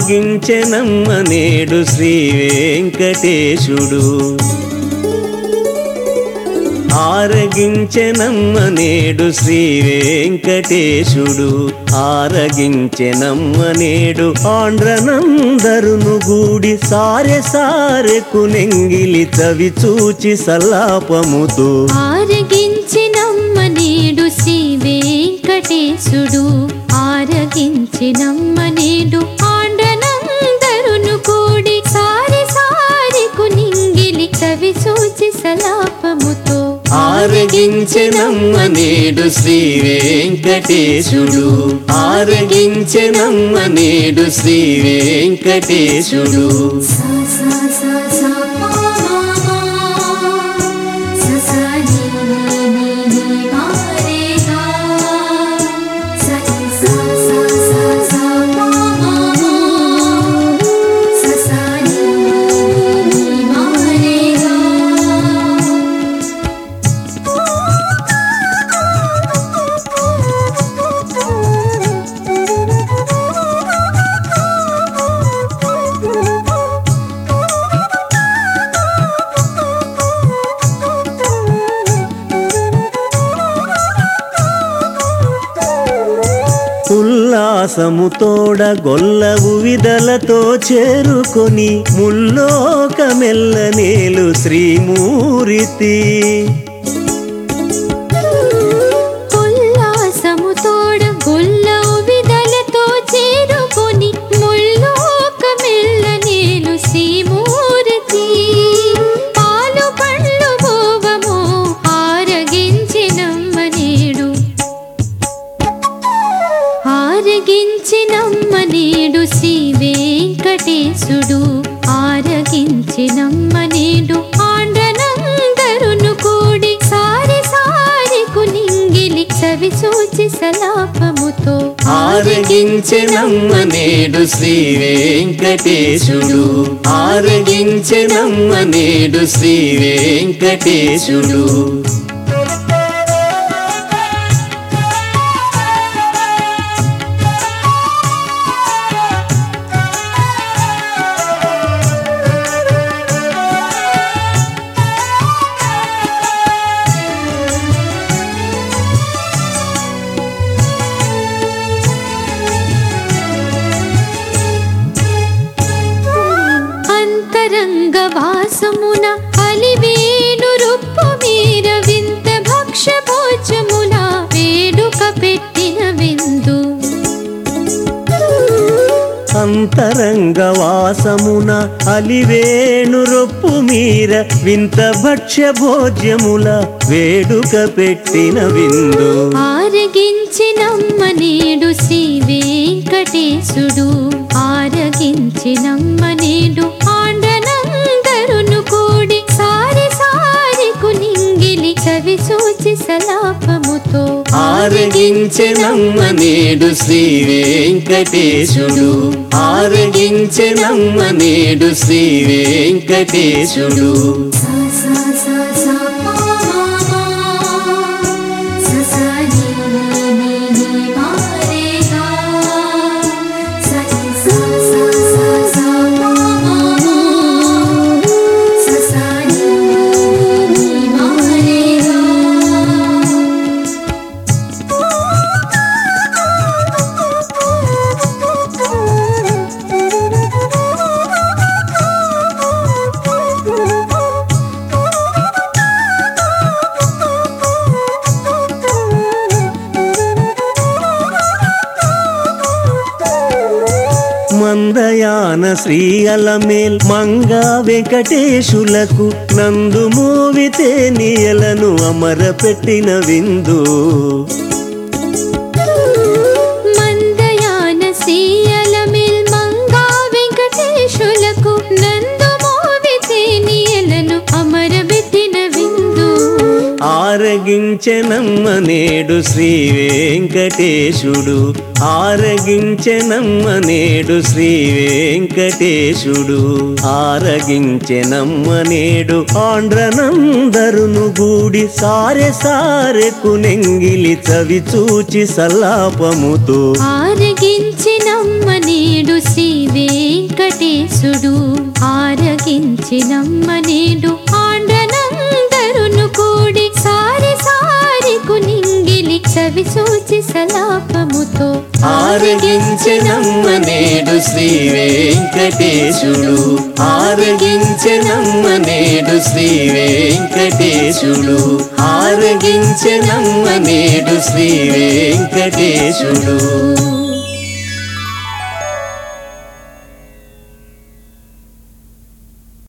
ఆరగించెనమ్మ నేడు శ్రీ వెంకటేశుడు ఆరగించెనమ్మ నేడు శ్రీ వెంకటేశుడు ఆరగించెనమ్మ నేడు ఆండ్రనందరును గూడి సారె సారెకు నెంగిలి తవి చూచి సల్లాపముతో ఆరగించినమ్మ నేడు శ్రీ వెంకటేశుడు ఆరగించినమ్మ నేడు ఆండ్రనందరును కూడి సారి సారికు నింగిలి కవి సూచి సలాపముతో ఆరగించెనమ్మ నేడు శ్రీ వెంకటేశుడు ఆరగించెనమ్మ నేడు శ్రీ వెంకటేశుడు సా సా సా సా పా మా మా. సా సా ని ని ని ని మా రే గా. సా ని సా సా సా సా పా మా మా. సా సా ని ని ని ని మా రే గా. ఉల్లాసముతోడ గొల్లవు విదలతో చేరుకొని ముల్లోక మెల్లనేలు శ్రీమూరితి ఉల్లాసముతోడ గొల్ల విదలతో చేరుకొని ముల్లోక మెల్ల నేను శ్రీమూర్తి పాలు పండ్లు భోగము ఆరగించినమ్మ నేడు ఆరగించినమ్మ నేడు శ్రీ వెంకటేశుడు ఆరగించినమ్మ నేడు ఆండనందరును కూడి సారి సారికు నింగిలి చవి చూచి సలాపముతో ఆరగించెనమ్మ నేడు శ్రీ వెంకటేశుడు ఆరగించెనమ్మ నేడు శ్రీ వెంకటేశుడు అంతరంగ వాసమున అలివేణు రూపు మీర వింత భక్ష భోజముల వేడుక పెట్టిన విందు అంతరంగ వాసమున అలివేణు రొప్పు మీర వింత భక్ష్య భోజ్యముల వేడుక పెట్టిన విందు ఆరగించినమ్మ నేడు శ్రీ వెంకటేశుడు ఆరగించినమ్మ నేడు ఆండనందరును కూడి సారి సారికు నింగిలి చవి చూచి సలాపముతో ఆరగించెనమ్మ నేడు శ్రీ వెంకటేశుడు ఆరగించెనమ్మ నేడు శ్రీ వెంకటేశుడు సా సా సా సా పా మా మా. సా సా ని ని ని ని మా రే గా. సా ని సా సా సా సా పా మా మా. సా సా ని ని ని ని మా రే గా. మందయాన శ్రీ అలమేల్ మంగా వెంకటేశులకు నందు మోవితే నీయలను అమర పెట్టిన విందు మందయాన సీయలమిల్ మంగా వెంకటేశులకు నందు మోవితే నీయలను అమరబెట్టిన విందు ఆరగించెనమ్మ నేడు శ్రీ వెంకటేశుడు ఆరగించెనమ్మ నేడు శ్రీ వెంకటేశుడు ఆరగించెనమ్మ నేడు ఆండ్రనందరును గూడి సారె సారెకు నెంగిలి చవి చూచి సల్లాపముతో ఆరగించినమ్మ నేడు శ్రీ వెంకటేశుడు ఆరగించినమ్మ నేడు ఆండనందరును కూడి సారి సారి కునింగిలి చవి సూచి సలాపముతో ఆరగించెనమ్మ నేడు శ్రీ వెంకటేశుడు ఆరగించెనమ్మ నేడు శ్రీ వెంకటేశుడు ఆరగించెనమ్మ నేడు శ్రీ వెంకటేశుడు